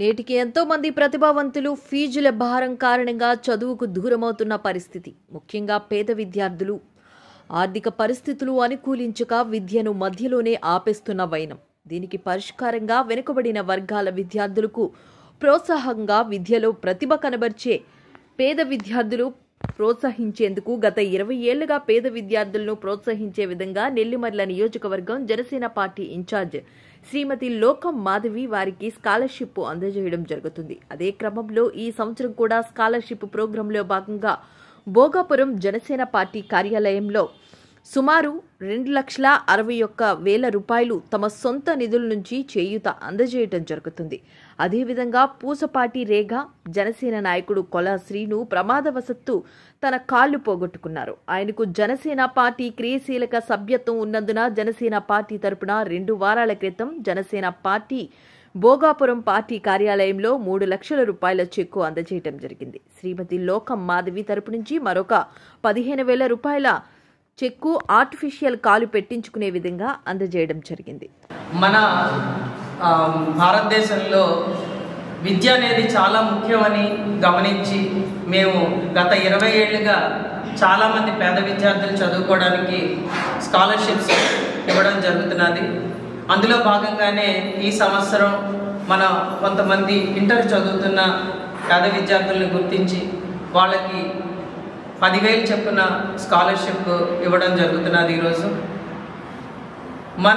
నేటికి ఎంతో మంది ప్రతిభావంతులు ఫీజుల భారం కారణంగా చదువుకు దూరమవుతున్న పరిస్థితి ముఖ్యంగా పేద విద్యార్థులు ఆర్థిక పరిస్థితులు అనుకూలించక విద్యను మధ్యలోనే ఆపేస్తున్న వైనం దీనికి పరిష్కారంగా వెనుకబడిన వర్గాల విద్యార్థులకు ప్రోత్సాహంగా విద్యలో ప్రతిభ కనబర్చే పేద విద్యార్థులు ప్రోత్సహించేందుకు గత ఇరవై ఏళ్లుగా పేద విద్యార్థులను ప్రోత్సహించే విధంగా నెల్లిమర్ల నియోజకవర్గం జనసేన పార్టీ ఇన్ఛార్జ్ శ్రీమతి లోకం మాధవి వారికి స్కాలర్షిప్ అందజేయడం జరుగుతుంది అదే క్రమంలో ఈ సంవత్సరం కూడా స్కాలర్షిప్ ప్రోగ్రాంలో భాగంగా భోగాపురం జనసేన పార్టీ కార్యాలయంలో సుమారు రెండు లక్షల అరవై ఒక్క వేల రూపాయలు తమ సొంత నిధుల నుంచి చేయూత అందజేయటం జరుగుతుంది అదేవిధంగా పూసపాటి రేగ జనసేన నాయకుడు కొల శ్రీను ప్రమాదవశత్తు తన కాళ్లు పోగొట్టుకున్నారు ఆయనకు జనసేన పార్టీ క్రియాశీలక సభ్యత్వం ఉన్నందున జనసేన పార్టీ తరపున రెండు వారాల క్రితం జనసేన పార్టీ భోగాపురం పార్టీ కార్యాలయంలో మూడు లక్షల రూపాయల చెక్కు అందజేయడం జరిగింది శ్రీమతి లోకం మాధవి తరపు నుంచి మరొక పదిహేను వేల రూపాయల చెక్కు ఆర్టిఫిషియల్ కాలు పెట్టించుకునే విధంగా అందజేయడం జరిగింది మన ఆ, భారతదేశంలో విద్య అనేది చాలా ముఖ్యమని గమనించి మేము గత ఇరవై ఏళ్ళుగా చాలామంది పేద విద్యార్థులు చదువుకోవడానికి స్కాలర్షిప్స్ ఇవ్వడం జరుగుతున్నది అందులో భాగంగానే ఈ సంవత్సరం మన కొంతమంది ఇంటర్ చదువుతున్న పేద విద్యార్థులను గుర్తించి వాళ్ళకి పదివేలు చెప్పున స్కాలర్షిప్ ఇవ్వడం జరుగుతున్నది ఈరోజు మన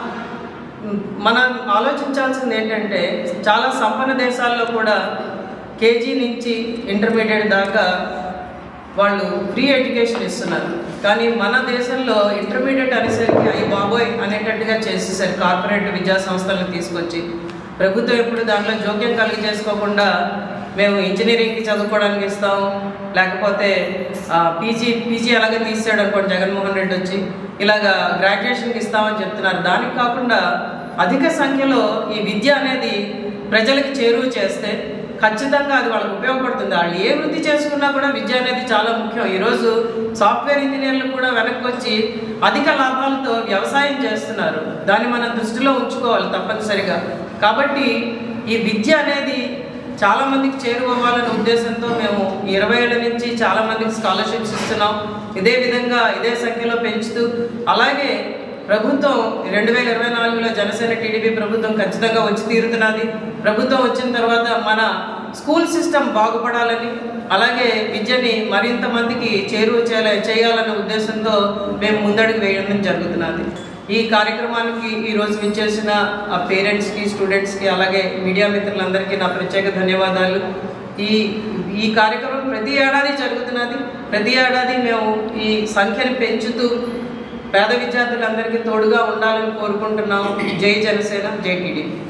మనం ఆలోచించాల్సింది ఏంటంటే చాలా సంపన్న దేశాల్లో కూడా కేజీ నుంచి ఇంటర్మీడియట్ దాకా వాళ్ళు ఫ్రీ ఎడ్యుకేషన్ ఇస్తున్నారు కానీ మన దేశంలో ఇంటర్మీడియట్ అనేసరికి అయ్యి బాబోయ్ అనేటట్టుగా చేసేసారు కార్పొరేట్ విద్యా సంస్థలను తీసుకొచ్చి ప్రభుత్వం ఎప్పుడు దాంట్లో జోక్యం కలిగి చేసుకోకుండా మేము ఇంజనీరింగ్కి చదువుకోవడానికి ఇస్తాం లేకపోతే పీజీ పీజీ అలాగే తీసాడు అనుకోండి జగన్మోహన్ రెడ్డి వచ్చి ఇలాగా గ్రాడ్యుయేషన్కి ఇస్తామని చెప్తున్నారు దానికి కాకుండా అధిక సంఖ్యలో ఈ విద్య అనేది ప్రజలకు చేరువ చేస్తే ఖచ్చితంగా అది వాళ్ళకి ఉపయోగపడుతుంది వాళ్ళు ఏ వృత్తి చేసుకున్నా కూడా విద్య అనేది చాలా ముఖ్యం ఈరోజు సాఫ్ట్వేర్ ఇంజనీర్లు కూడా వెనక్కి వచ్చి అధిక లాభాలతో వ్యవసాయం చేస్తున్నారు దాన్ని మనం దృష్టిలో ఉంచుకోవాలి తప్పనిసరిగా కాబట్టి ఈ విద్య అనేది చాలా మందికి చేరువవ్వాలనే ఉద్దేశంతో మేము ఈ ఇరవై ఏళ్ళ నుంచి చాలా మందికి స్కాలర్షిప్స్ ఇస్తున్నాం ఇదే విధంగా ఇదే సంఖ్యలో పెంచుతూ అలాగే ప్రభుత్వం రెండు వేల ఇరవై నాలుగులో జనసేన టీడీపీ ప్రభుత్వం ఖచ్చితంగా వచ్చి తీరుతున్నది ప్రభుత్వం వచ్చిన తర్వాత మన స్కూల్ సిస్టమ్ బాగుపడాలని అలాగే విద్యని మరింత మందికి చేరువ చేయాల చేయాలనే ఉద్దేశంతో మేము ముందడుగు వేయడం జరుగుతున్నది ఈ కార్యక్రమానికి ఈ రోజు విచ్చేసిన ఆ పేరెంట్స్కి స్టూడెంట్స్కి అలాగే మీడియా మిత్రులందరికీ నా ప్రత్యేక ధన్యవాదాలు ఈ ఈ కార్యక్రమం ప్రతి ఏడాది జరుగుతున్నది ప్రతి ఏడాది మేము ఈ సంఖ్యను పెంచుతూ పేద విద్యార్థులందరికీ తోడుగా ఉండాలని కోరుకుంటున్నాము జై జనసేన జై టీడీపీ